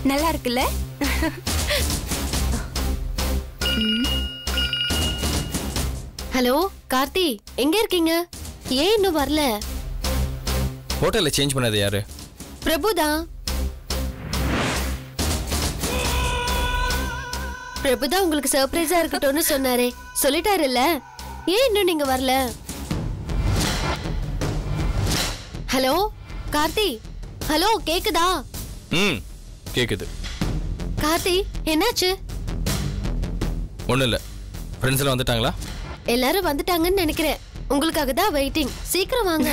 நல்லா இருக்குல்ல ஹலோ கார்த்தி எங்க இருக்கீங்க ஏன் இன்னும் வரல ஹோட்டல்ல சேஞ்ச் பண்ணது யாரு பிரபுதான் பிரபுதான் உங்களுக்கு சர்ப்ரைஸா இருக்கட்டும்னு சொன்னாரே சொல்லிட்டாருல்ல ஏன் இன்னும் நீங்க வரல ஹலோ கார்த்தி ஹலோ கேக்குதா ம் கேக்குது கார்த்தி என்னாச்சு ஒன்றும் இல்லை ஃப்ரெண்ட்ஸ் எல்லாம் வந்துட்டாங்களா எல்லாரும் வந்துட்டாங்கன்னு நினைக்கிறேன் உங்களுக்காக தான் வெயிட்டிங் சீக்கிரம் வாங்க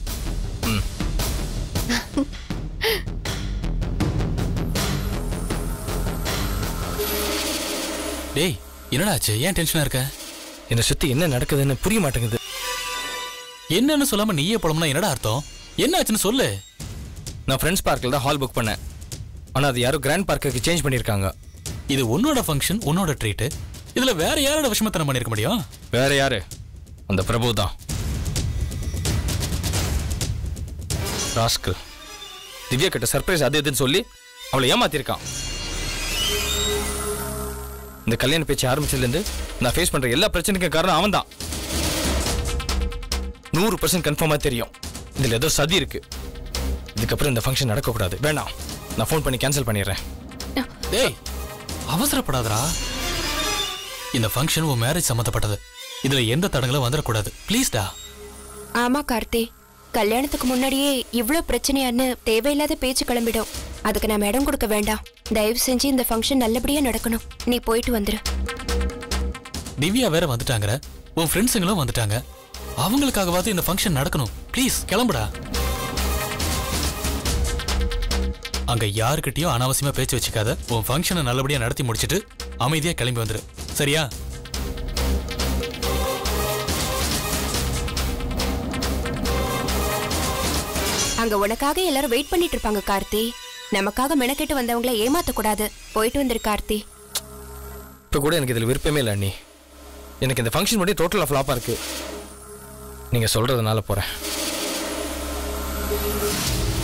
டேய் என்னடா ஆச்சு ஏன் டென்ஷனா இருக்க என்னை சுற்றி என்ன நடக்குதுன்னு புரிய மாட்டேங்குது என்னன்னு சொல்லாம நீயே போலம்னா என்னடா அர்த்தம் என்ன ஆச்சுன்னு சொல்லு நான் ஃப்ரெண்ட்ஸ் பார்க்கில் தான் ஹால் புக் பண்ணேன் ஆனால் அது யாரோ கிராண்ட் பார்க்குக்கு சேஞ்ச் பண்ணியிருக்காங்க இது உன்னோட ஃபங்க்ஷன் உன்னோட ட்ரீட் இதுல வேற யாரோட விஷமத்தனம் பண்ணிருக்க முடியும் வேற யாரு அந்த பிரபு தான் ராஸ்கல் திவ்யா கிட்ட சர்ப்ரைஸ் அது இதுன்னு சொல்லி அவளை ஏமாத்திருக்கான் இந்த கல்யாண பேச்சு ஆரம்பிச்சதுலேருந்து நான் ஃபேஸ் பண்ற எல்லா பிரச்சனைக்கும் காரணம் அவன் தான் நூறு பர்சன்ட் கன்ஃபார்மாக தெரியும் இதில் ஏதோ சதி இருக்கு இதுக்கப்புறம் இந்த ஃபங்க்ஷன் நடக்கக்கூடாது வேணாம் நான் ஃபோன் பண்ணி கேன்சல் பண்ணிடுறேன் டேய் அவசரப்படாதடா இந்த ஃபங்க்ஷன் உன் மேரேஜ் சம்மந்தப்பட்டது இதுல எந்த தடங்களும் வந்துடக்கூடாது ப்ளீஸ்டா ஆமா கார்த்தி கல்யாணத்துக்கு முன்னாடியே இவ்ளோ பிரச்சனையான்னு தேவையில்லாத பேச்சு கிளம்பிடும் அதுக்கு நாம இடம் கொடுக்க வேண்டாம் தயவு செஞ்சு இந்த ஃபங்க்ஷன் நல்லபடியா நடக்கணும் நீ போயிட்டு வந்துரு திவ்யா வேற வந்துட்டாங்க உன் ஃப்ரெண்ட்ஸுங்களும் வந்துட்டாங்க அவங்களுக்காகவாவது இந்த ஃபங்க்ஷன் நடக்கணும் ப்ளீஸ் கிளம்புடா அங்க யாருக்கிட்டயும் அனாவசியமா பேச்சு வச்சுக்காத உன் ஃபங்க்ஷனை நல்லபடியா நடத்தி முடிச்சிட்டு அமைதியா கிளம்பி வந்துரு சரியா அங்க உனக்காக எல்லாரும் வெயிட் பண்ணிட்டு இருப்பாங்க கார்த்தி நமக்காக மெனக்கெட்டு வந்தவங்கள ஏமாத்த கூடாது போயிட்டு வந்துரு கார்த்தி இப்போ கூட எனக்கு இதில் விருப்பமே இல்லை அண்ணி எனக்கு இந்த ஃபங்க்ஷன் மட்டும் டோட்டலாக ஃப்ளாப்பாக இருக்கு நீங்கள் சொல்கிறதுனால போகிறேன்